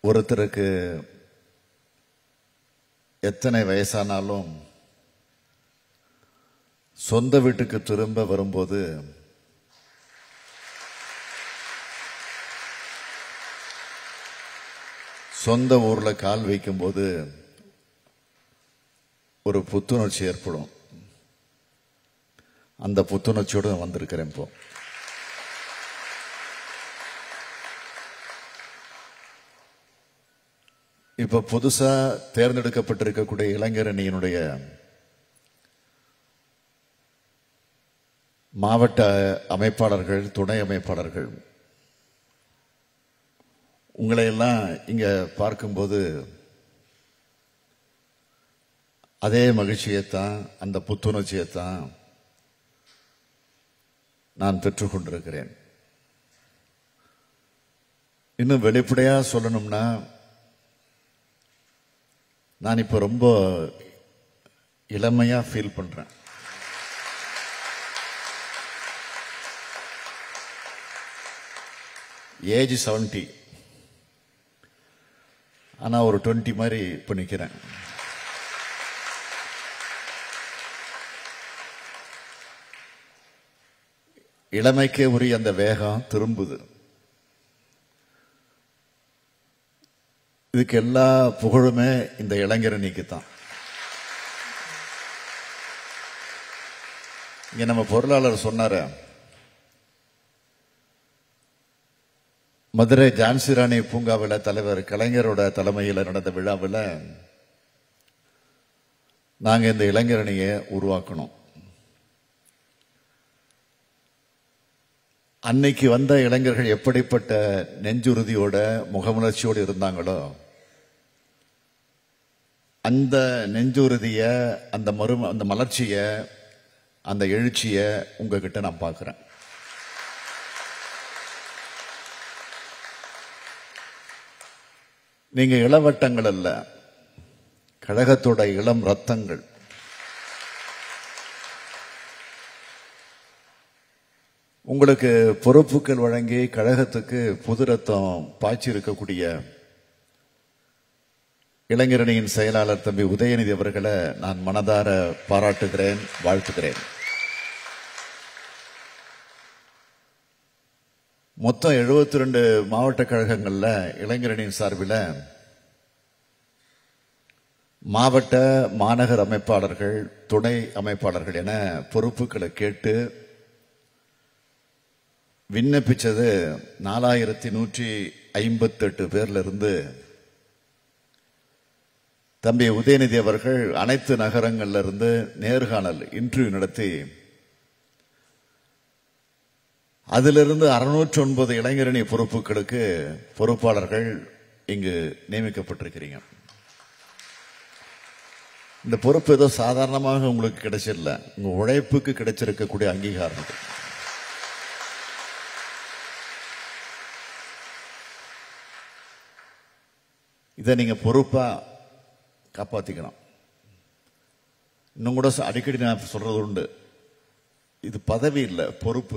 ஒருத்தருக்கு எத்தனை வயசானாலும் சொந்த வீட்டுக்கு திரும்ப வரும்போது சொந்த ஊர்ல கால் வைக்கும்போது ஒரு புத்துணர்ச்சி ஏற்படும் அந்த புத்துணர்ச்சியோட நான் வந்திருக்கிறேன் இப்போ இப்ப புதுசா தேர்ந்தெடுக்கப்பட்டிருக்கக்கூடிய இளைஞரணியினுடைய மாவட்ட அமைப்பாளர்கள் துணை அமைப்பாளர்கள் உங்களை எல்லாம் இங்க பார்க்கும்போது அதே மகிழ்ச்சியைத்தான் அந்த புத்துணர்ச்சியைத்தான் நான் பெற்றுக்கொண்டிருக்கிறேன் இன்னும் வெளிப்படையா சொல்லணும்னா நான் இப்ப ரொம்ப இளமையா ஃபீல் பண்றேன் ஏஜ் செவன்டி ஆனா ஒரு டுவெண்ட்டி மாதிரி இப்ப நிக்கிறேன் இளமைக்கே உரிய அந்த வேகம் திரும்புது இதுக்கு எல்லா புகழுமே இந்த இளைஞரணிக்கு தான் இங்க நம்ம பொருளாளர் சொன்னாரு மதுரை ஜான்சி ராணி பூங்காவில் தலைவர் கலைஞரோட தலைமையில் நடந்த விழாவில் நாங்க இந்த இளைஞரணியை உருவாக்கணும் அன்னைக்கு வந்த இளைஞர்கள் எப்படிப்பட்ட நெஞ்சுறுதியோட முகமுணர்ச்சியோடு இருந்தாங்களோ அந்த நெஞ்சுறுதிய அந்த மறு அந்த மலர்ச்சிய அந்த எழுச்சிய உங்ககிட்ட நான் பார்க்கிறேன் நீங்க இளவட்டங்கள் அல்ல கழகத்தோட இளம் ரத்தங்கள் உங்களுக்கு பொறுப்புகள் வழங்கி கழகத்துக்கு புது ரத்தம் பாய்ச்சி இருக்கக்கூடிய இளைஞரணியின் செயலாளர் தம்பி உதயநிதி அவர்களை நான் மனதார பாராட்டுகிறேன் வாழ்த்துகிறேன் மொத்தம் 72 ரெண்டு மாவட்ட கழகங்கள்ல இளைஞரணியின் சார்பில் மாவட்ட மாநகர் அமைப்பாளர்கள் துணை அமைப்பாளர்கள் என பொறுப்புகளை கேட்டு விண்ணப்பிச்சது நாலாயிரத்தி நூற்றி ஐம்பத்தெட்டு பேர்ல இருந்து தம்பி உதயநிதி அவர்கள் அனைத்து நகரங்கள்ல இருந்து நேர்காணல் இன்டர்வியூ நடத்தி அதிலிருந்து அறுநூற்றி ஒன்பது இளைஞரணி பொறுப்புகளுக்கு பொறுப்பாளர்கள் இங்கு நியமிக்கப்பட்டிருக்கிறீங்க இந்த பொறுப்பு ஏதோ சாதாரணமாக உங்களுக்கு கிடைச்சிடல உங்க உழைப்புக்கு கிடைச்சிருக்கக்கூடிய அங்கீகாரம் இது. இதை நீங்க பொறுப்பா காப்பாத்திக்கணும் இன்னும் கூட ச- அடிக்கடி நான் சொல்றது உண்டு இது பதவி இல்லை பொறுப்பு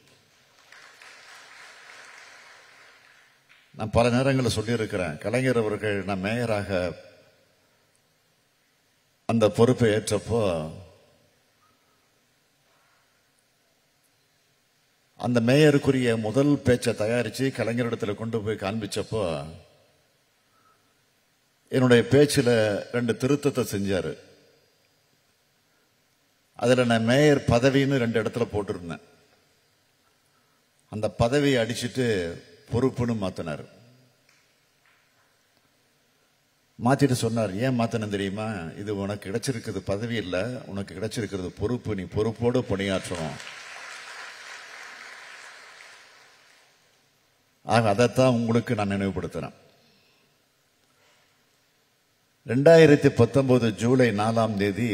நான் பல நேரங்களில் சொல்லியிருக்கிறேன் கலைஞர் அவர்கள் நான் மேயராக அந்த பொறுப்பை ஏற்றப்போ அந்த மேயருக்குரிய முதல் பேச்சை தயாரிச்சு கலைஞரிடத்துல கொண்டு போய் காண்பிச்சப்போ என்னுடைய பேச்சுல ரெண்டு திருத்தத்தை செஞ்சாரு அதுல நான் மேயர் பதவின்னு ரெண்டு இடத்துல போட்டிருந்தேன் அந்த பதவியை அடிச்சிட்டு பொறுப்புன்னு மாத்தினார் மாத்திட்டு சொன்னார் ஏன் மாத்தணும் தெரியுமா இது உனக்கு கிடைச்சிருக்கிறது பதவி இல்ல உனக்கு கிடைச்சிருக்கிறது பொறுப்பு நீ பொறுப்போடு பணியாற்றணும் ஆக அதைத்தான் உங்களுக்கு நான் நினைவுபடுத்துறேன் ரெண்டாயிரத்தி பத்தொன்பது ஜூலை நாலாம் தேதி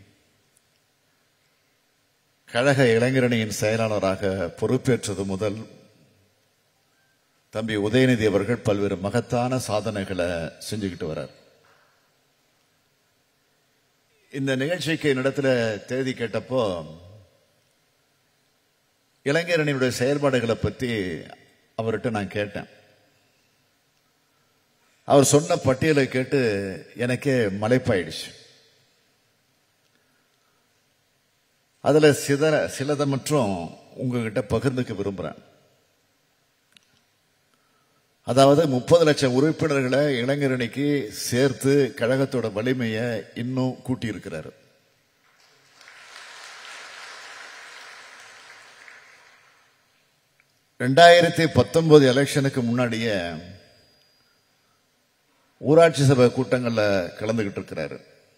கழக இளைஞரணியின் செயலாளராக பொறுப்பேற்றது முதல் தம்பி உதயநிதி அவர்கள் பல்வேறு மகத்தான சாதனைகளை செஞ்சுக்கிட்டு வரார் இந்த நிகழ்ச்சிக்கு என்னிடத்துல தேதி கேட்டப்போ இளைஞரணியினுடைய செயல்பாடுகளை பத்தி அவர்கிட்ட நான் கேட்டேன் அவர் சொன்ன பட்டியலை கேட்டு எனக்கே மலைப்பாயிடுச்சு அதுல சிதற சிலதை மற்றும் உங்ககிட்ட பகிர்ந்துக்க விரும்புறேன் அதாவது முப்பது லட்சம் உறுப்பினர்களை இளைஞரணிக்கு சேர்த்து கழகத்தோட வலிமையை இன்னும் கூட்டியிருக்கிறாரு ரெண்டாயிரத்தி பத்தொன்பது எலெக்ஷனுக்கு முன்னாடியே ஊராட்சி சபை கூட்டங்கள்ல கலந்துகிட்டு இருக்கிறாரு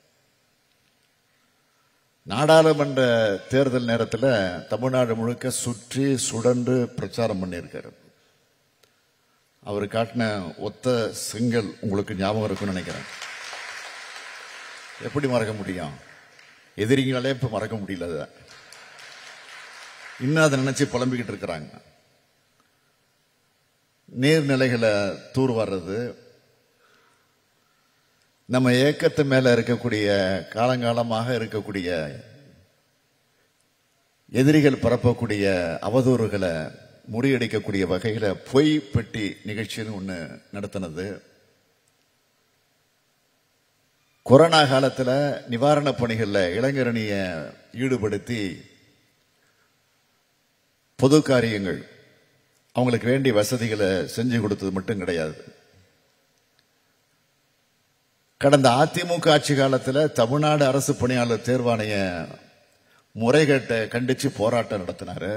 நாடாளுமன்ற தேர்தல் நேரத்தில் தமிழ்நாடு முழுக்க சுற்றி சுடன்று பிரச்சாரம் பண்ணியிருக்காரு அவர் காட்டின ஒத்த செங்கல் உங்களுக்கு ஞாபகம் இருக்கும்னு நினைக்கிறேன் எப்படி மறக்க முடியும் எதிரிங்களாலே இப்ப மறக்க முடியல அதை இன்னும் அதை நினைச்சு புலம்பிக்கிட்டு இருக்கிறாங்க நீர்நிலைகளை தூர்வாடுறது நம்ம ஏக்கத்து மேல இருக்கக்கூடிய காலங்காலமாக இருக்கக்கூடிய எதிரிகள் பரப்பக்கூடிய அவதூறுகளை முறியடிக்கக்கூடிய வகையில பொய் பெட்டி நிகழ்ச்சின்னு ஒண்ணு நடத்தினது கொரோனா காலத்துல நிவாரணப் பணிகள்ல இளைஞரணிய ஈடுபடுத்தி பொது காரியங்கள் அவங்களுக்கு வேண்டிய வசதிகளை செஞ்சு கொடுத்தது மட்டும் கிடையாது கடந்த அதிமுக ஆட்சி காலத்துல தமிழ்நாடு அரசு பணியாளர் தேர்வாணைய முறைகேட்டை கண்டிச்சு போராட்டம் நடத்தினாரு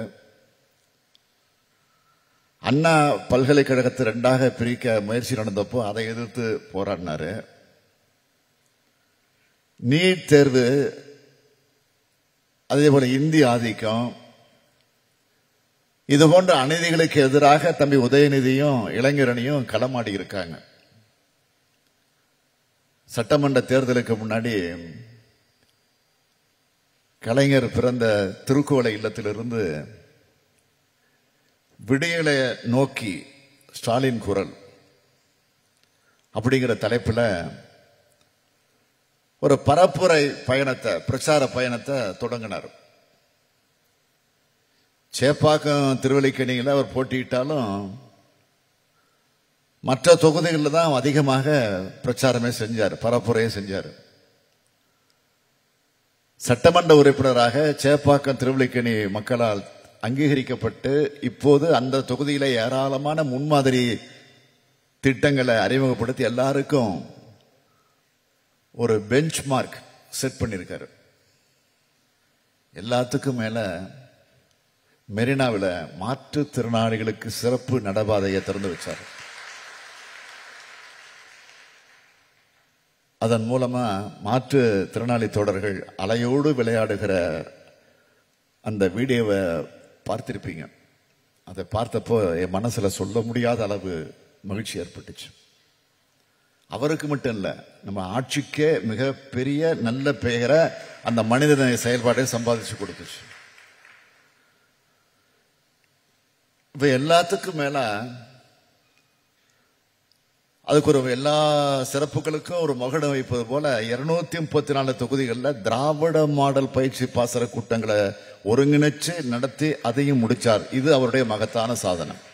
அண்ணா பல்கலைக்கழகத்தை ரெண்டாக பிரிக்க முயற்சி நடந்தப்போ அதை எதிர்த்து போராடினாரு நீட் தேர்வு அதே போல இந்தி ஆதிக்கம் இது போன்ற அநீதிகளுக்கு எதிராக தம்பி உதயநிதியும் இளைஞரணியும் களமாடி இருக்காங்க சட்டமன்ற தேர்தலுக்கு முன்னாடி கலைஞர் பிறந்த திருக்கோளை இல்லத்திலிருந்து விடியலை நோக்கி ஸ்டாலின் குரல் அப்படிங்கிற தலைப்புல ஒரு பரப்புரை பயணத்தை பிரச்சார பயணத்தை தொடங்கினார் சேப்பாக்கம் திருவல்லிக்கணியில் அவர் போட்டியிட்டாலும் மற்ற தொகுதிகளில் தான் அதிகமாக பிரச்சாரமே செஞ்சார் பரப்புரையே செஞ்சார் சட்டமன்ற உறுப்பினராக சேப்பாக்கம் திருவல்லிக்கணி மக்களால் அங்கீகரிக்கப்பட்டு இப்போது அந்த தொகுதியில ஏராளமான முன்மாதிரி திட்டங்களை அறிமுகப்படுத்தி எல்லாருக்கும் ஒரு பெஞ்ச் மார்க் செட் பண்ணியிருக்காரு எல்லாத்துக்கும் மேல மெரினாவில் மாற்றுத்திறனாளிகளுக்கு சிறப்பு நடபாதையை திறந்து வச்சார் அதன் மூலமா மாற்று திறனாளி தோழர்கள் அலையோடு விளையாடுகிற அந்த வீடியோவை பார்த்திருப்பீங்க அதை பார்த்தப்போ என் மனசுல சொல்ல முடியாத அளவு மகிழ்ச்சி ஏற்பட்டுச்சு அவருக்கு மட்டும் இல்ல நம்ம ஆட்சிக்கே மிக பெரிய நல்ல பெயரை அந்த மனித செயல்பாடை சம்பாதிச்சு கொடுத்துச்சு இப்ப எல்லாத்துக்கும் மேல அதுக்கு ஒரு எல்லா சிறப்புகளுக்கும் ஒரு மகுடம் வைப்பது போல இருநூத்தி முப்பத்தி நாலு தொகுதிகளில் திராவிட மாடல் பயிற்சி பாசற கூட்டங்களை ஒருங்கிணைச்சு நடத்தி அதையும் முடிச்சார் இது அவருடைய மகத்தான சாதனை